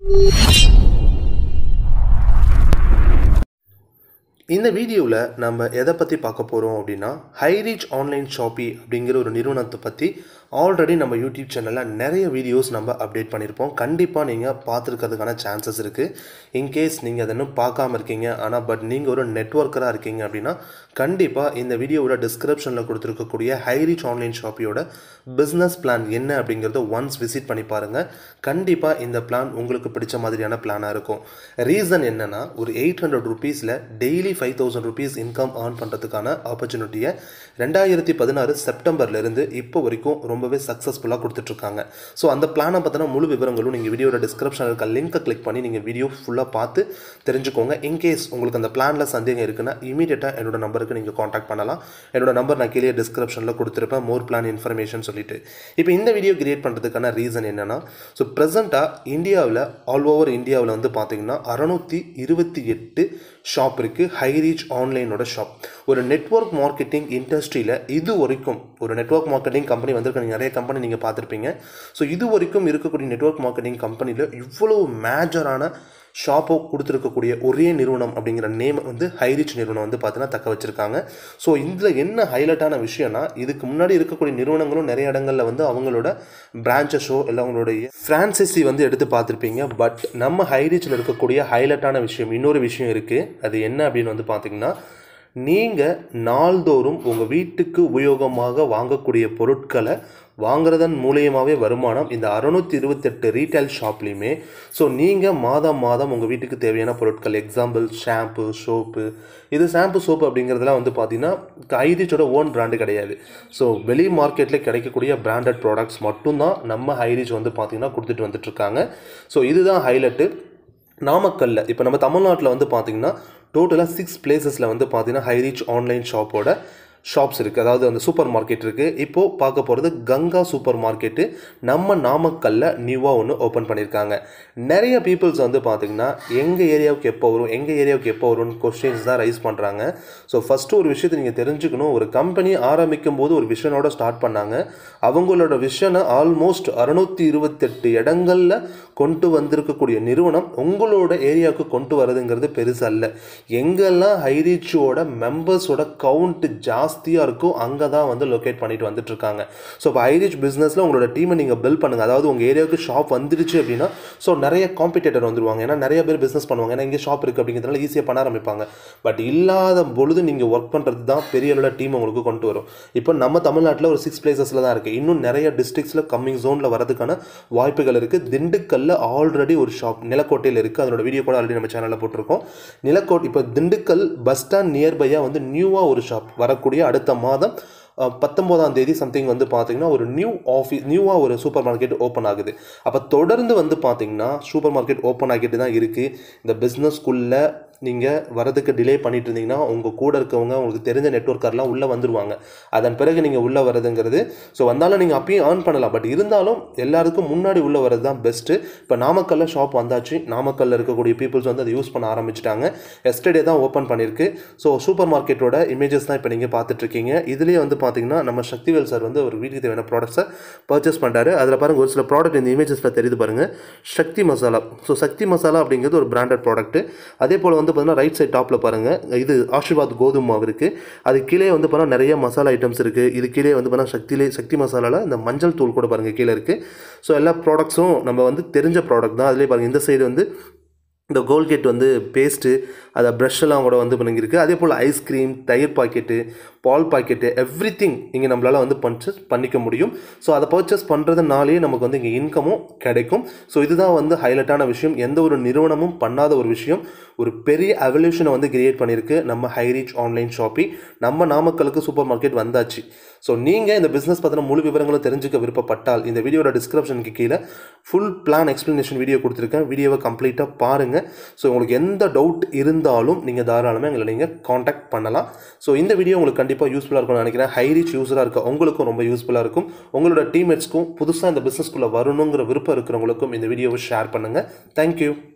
இந்த வீடியோவில் நம்ம எதை பற்றி பார்க்க போகிறோம் அப்படின்னா ஹைரீச் ஆன்லைன் ஷாப்பி அப்படிங்கிற ஒரு நிறுவனத்தை பற்றி ஆல்ரெடி நம்ம யூடியூப் சேனலில் நிறைய வீடியோஸ் நம்ம அப்டேட் பண்ணியிருப்போம் கண்டிப்பாக நீங்கள் பார்த்துருக்கிறதுக்கான சான்சஸ் இருக்குது இன்கேஸ் நீங்கள் அதை இன்னும் பார்க்காம இருக்கீங்க ஆனால் பட் நீங்கள் ஒரு நெட்ஒர்க்கராக இருக்கீங்க அப்படின்னா கண்டிப்பாக இந்த வீடியோவோட டிஸ்கிரிப்ஷனில் கொடுத்துருக்கக்கூடிய ஹைரீச் ஆன்லைன் ஷாப்பியோட பிஸ்னஸ் பிளான் என்ன அப்படிங்கிறத ஒன்ஸ் விசிட் பண்ணி பாருங்கள் கண்டிப்பாக இந்த பிளான் உங்களுக்கு பிடிச்ச மாதிரியான பிளானாக இருக்கும் ரீசன் என்னென்னா ஒரு எயிட் ஹண்ட்ரட் ருபீஸில் daily five thousand rupees income earn பண்ணுறதுக்கான ஆப்பர்ச்சுனிட்டியை ரெண்டாயிரத்தி பதினாறு செப்டம்பர்லேருந்து இப்போ வரைக்கும் ரொம்பவே சக்ஸஸ்ஃபுல்லாக கொடுத்துட்ருக்காங்க ஸோ அந்த பிளானை பற்றின முழு விவரங்களும் நீங்கள் வீடியோட டிஸ்கிரிப்ஷனில் இருக்க லிங்க்கை கிளிக் பண்ணி நீங்கள் வீடியோ ஃபுல்லாக பார்த்து தெரிஞ்சுக்கோங்க இன்கேஸ் உங்களுக்கு அந்த பிளானில் சந்தேகம் இருக்குன்னா இமீடியட்டாக என்னோட நம்பருக்கு நீங்கள் காண்டாக்ட் பண்ணலாம் என்னோட நம்பர் நான் கீழே டிஸ்கிரிப்ஷனில் கொடுத்துருப்பேன் மோர் பிளான் இன்ஃபர்மேஷன் சொல்லிட்டு இப்போ இந்த வீடியோ கிரியேட் பண்ணுறதுக்கான ரீசன் என்னென்னா ஸோ ப்ரெசென்ட்டாக இந்தியாவில் ஆல் ஓவர் இந்தியாவில் வந்து பார்த்தீங்கன்னா அறநூற்றி இருபத்தி எட்டு ஷாப் இருக்குது ஹைரீச் ஆன்லைனோட ஷாப் ஒரு நெட்ஒர்க் மார்க்கெட்டிங் இண்டஸ்ட்ரியில் இது வரைக்கும் ஒரு நெட்ஒர்க் மார்க்கெட்டிங் கம்பெனி வந்திருக்க நிறைய கம்பெனி நீங்கள் பார்த்துருப்பீங்க ஸோ இது வரைக்கும் இருக்கக்கூடிய நெட்ஒர்க் மார்க்கெட்டிங் கம்பெனியில் இவ்வளோ மேஜரான ஷாப்போ கொடுத்துருக்கக்கூடிய ஒரே நிறுவனம் அப்படிங்கிற நேம் வந்து ஹைரிச் நிறுவனம் வந்து பார்த்தீங்கன்னா தக்க வச்சுருக்காங்க ஸோ இதில் என்ன ஹைலைட்டான விஷயம்னா இதுக்கு முன்னாடி இருக்கக்கூடிய நிறுவனங்களும் நிறைய இடங்களில் வந்து அவங்களோட பிரான்ச்சஸோ இல்லை அவங்களுடைய ஃப்ரான்சைசி வந்து எடுத்து பார்த்துருப்பீங்க பட் நம்ம ஹைரிச்சில் இருக்கக்கூடிய ஹைலைட்டான விஷயம் இன்னொரு விஷயம் இருக்குது அது என்ன அப்படின்னு வந்து பார்த்தீங்கன்னா நீங்கள் நாள்தோறும் உங்கள் வீட்டுக்கு உபயோகமாக வாங்கக்கூடிய பொருட்களை வாங்குறதன் மூலியமாகவே வருமானம் இந்த அறநூற்றி இருபத்தெட்டு ரீட்டைல் ஷாப்லேயுமே ஸோ நீங்கள் மாதம் மாதம் உங்கள் வீட்டுக்கு தேவையான பொருட்கள் எக்ஸாம்பிள் ஷாம்பு சோப்பு இது ஷாம்பு சோப்பு அப்படிங்கிறதுலாம் வந்து பார்த்தீங்கன்னா ஹைரீச்சோட ஓன் பிராண்டு கிடையாது ஸோ வெளி மார்க்கெட்டில் கிடைக்கக்கூடிய பிராண்டட் ப்ராடக்ட்ஸ் மட்டும்தான் நம்ம ஹைரீச் வந்து பார்த்திங்கன்னா கொடுத்துட்டு வந்துட்டுருக்காங்க ஸோ இதுதான் ஹைலைட்டு நாமக்கல்ல இப்போ நம்ம தமிழ்நாட்டில் வந்து பார்த்திங்கன்னா டோட்டலாக சிக்ஸ் பிளேசஸில் வந்து பார்த்தீங்கன்னா ஹைரீச் ஆன்லைன் ஷாப்போட ஷாப்ஸ் இருக்குது அதாவது அந்த சூப்பர் மார்க்கெட் இருக்குது இப்போது பார்க்க போகிறது கங்கா சூப்பர் மார்க்கெட்டு நம்ம நாமக்கல்ல நியூவாக ஒன்று ஓப்பன் பண்ணியிருக்காங்க நிறைய பீப்புள்ஸ் வந்து பார்த்திங்கன்னா எங்கள் ஏரியாவுக்கு எப்போ வரும் எங்கள் ஏரியாவுக்கு எப்போ வரும்னு கொஸ்டின்ஸ் தான் ரைஸ் பண்ணுறாங்க ஸோ ஃபஸ்ட்டு ஒரு விஷயத்தை நீங்கள் தெரிஞ்சுக்கணும் ஒரு கம்பெனி ஆரம்பிக்கும் போது ஒரு விஷனோட ஸ்டார்ட் பண்ணாங்க அவங்களோட விஷனை ஆல்மோஸ்ட் அறுநூற்றி இருபத்தெட்டு இடங்களில் கொண்டு வந்திருக்கக்கூடிய நிறுவனம் உங்களோட ஏரியாவுக்கு கொண்டு வரதுங்கிறது பெருசு அல்ல எங்கெல்லாம் ஹைரீச்சோட மெம்பர்ஸோட கவுண்ட் ஜாஸ்தியாக இருக்கோ அங்கே தான் வந்து லொக்கேட் பண்ணிட்டு வந்துட்டு இருக்காங்க ஸோ இப்போ ஹைரீச் பிஸ்னஸில் உங்களோட டீமை நீங்கள் பில்ட் பண்ணுங்கள் அதாவது உங்கள் ஏரியாவுக்கு ஷாப் வந்துருச்சு அப்படின்னா ஸோ நிறைய காம்படிட்டர் வந்துருவாங்க ஏன்னா நிறைய பேர் பிஸ்னஸ் பண்ணுவாங்க ஏன்னா இங்கே ஷாப் இருக்குது அப்படிங்கிறதுனால ஈஸியாக பண்ண ஆரம்பிப்பாங்க பட் இல்லாத பொழுது நீங்கள் ஒர்க் பண்ணுறது தான் பெரிய அளவில் டீம் உங்களுக்கு கொண்டு வரும் இப்போ நம்ம தமிழ்நாட்டில் ஒரு சிக்ஸ் பிளேசஸில் தான் இருக்குது இன்னும் நிறைய டிஸ்ட்ரிக்ஸில் கம்மிங் ஜோனில் வரதுக்கான வாய்ப்புகள் இருக்குது திண்டுக்கல்ல ஆல்ரெடி ஒரு ஷாப் நிலக்கோட்டையில் இருக்குது அதனோட வீடியோ கூட ஆல்ரெடி நம்ம சேனலில் போட்டிருக்கோம் நிலக்கோட்டை இப்போ திண்டுக்கல் பஸ் ஸ்டாண்ட் நியர்பையாக வந்து நியூவாக ஒரு ஷாப் வரக்கூடிய அடுத்த மாதம் பத்தொம்போதாம் தேதி சம்திங் வந்து பார்த்தீங்கன்னா ஒரு நியூ ஆஃபீஸ் நியூவாக ஒரு சூப்பர் மார்க்கெட் ஓப்பன் ஆகுது அப்போ தொடர்ந்து வந்து பார்த்தீங்கன்னா சூப்பர் மார்க்கெட் ஓப்பன் ஆகிட்டு தான் இருக்குது இந்த பிஸ்னஸ்க்குள்ளே நீங்கள் வரதுக்கு டிலே பண்ணிட்டு இருந்தீங்கன்னா உங்கள் கூட இருக்கவங்க உங்களுக்கு தெரிஞ்ச நெட்ஒர்க்கர்லாம் உள்ளே வந்துருவாங்க அதன் பிறகு நீங்கள் உள்ளே வரதுங்கிறது ஸோ வந்தாலும் நீங்கள் அப்பயும் ஏர்ன் பண்ணலாம் பட் இருந்தாலும் எல்லாருக்கும் முன்னாடி உள்ளே வரது தான் பெஸ்ட்டு இப்போ நாமக்கல்ல ஷாப் வந்தாச்சு நாமக்கல்ல இருக்கக்கூடிய பீப்புள்ஸ் வந்து அதை யூஸ் பண்ண ஆரம்பிச்சிட்டாங்க எஸ்டர்டே தான் ஓப்பன் பண்ணியிருக்கு ஸோ சூப்பர் மார்க்கெட்டோட இமேஜஸ் தான் இப்போ நீங்கள் பார்த்துட்ருக்கீங்க இதுலேயே வந்து பார்த்தீங்கன்னா நம்ம சக்திவேல் சார் வந்து ஒரு வீட்டுக்கு தேவையான ப்ராடக்ட்ஸை பர்ச்சேஸ் பண்ணுறாரு அதில் பாருங்கள் ஒரு சில ப்ராடக்ட் இந்த இமேஜஸில் தெரியுது பாருங்கள் சக்தி மசாலா ஸோ சக்தி மசாலா அப்படிங்கிறது ஒரு பிராண்டட் ப்ராடக்ட் அதே போல் வந்து பார்த்தீங்கன்னா ரைட் சைட் டாப்பில் பாருங்கள் இது ஆஷிர்வாத் கோதுமை மாவு இருக்குது அது கீழே வந்து பார்த்தீங்கன்னா நிறைய மசாலா ஐட்டம்ஸ் இருக்குது இது கீழே வந்து பார்த்தீங்கன்னா சக்திலே சக்தி மசாலாவில் இந்த மஞ்சள் தூள் கூட பாருங்கள் கீழே இருக்குது ஸோ எல்லா ப்ராடக்ட்ஸும் நம்ம வந்து தெரிஞ்ச ப்ராடக்ட் தான் அதிலே பாருங்கள் இந்த சைடு வந்து இந்த கோல்கேட் வந்து பேஸ்ட்டு அதை ப்ரஷ் எல்லாம் கூட வந்து பண்ணிருக்கு அதே போல் ஐஸ்கிரீம் தயிர் பாக்கெட்டு பால் பாக்கெட்டு எவ்ரி திங் இங்கே நம்மளால் வந்து பர்ச்சேஸ் பண்ணிக்க முடியும் ஸோ அதை பர்ச்சேஸ் பண்ணுறதுனாலே நமக்கு வந்து இங்கே இன்கமும் கிடைக்கும் ஸோ இதுதான் வந்து ஹைலைட்டான விஷயம் எந்த ஒரு நிறுவனமும் பண்ணாத ஒரு விஷயம் ஒரு பெரிய அவல்யூஷனை வந்து கிரியேட் பண்ணியிருக்கு நம்ம ஹைரீச் ஆன்லைன் ஷாப்பி நம்ம நாமக்கலுக்கு சூப்பர் மார்க்கெட் வந்தாச்சு ஸோ நீங்கள் இந்த பிஸ்னஸ் பற்றின முழு விவரங்களும் தெரிஞ்சுக்க விருப்பப்பட்டால் இந்த வீடியோட டிஸ்கிரிப்ஷனுக்கு கீழே ஃபுல் பிளான் எக்ஸ்ப்ளனேஷன் வீடியோ கொடுத்துருக்கேன் வீடியோவை கம்ப்ளீட்டாக பாருங்கள் ஸோ உங்களுக்கு எந்த டவுட் இருந்தாலும் நீங்கள் தாராளமாக எங்களை நீங்கள் காண்டாக்ட் பண்ணலாம் ஸோ இந்த வீடியோ உங்களுக்கு கண்டிப்பாக யூஸ்ஃபுல்லாக இருக்கும்னு நினைக்கிறேன் ஹை ரீச் யூஸராக இருக்க உங்களுக்கும் ரொம்ப யூஸ்ஃபுல்லாக இருக்கும் உங்களோட டீம்மேட்ஸ்க்கும் புதுசாக இந்த பிஸ்னஸ்க்குள்ளே வரணுங்கிற விருப்பம் இருக்கிறவங்களுக்கும் இந்த வீடியோவை ஷேர் பண்ணுங்கள் தேங்க்யூ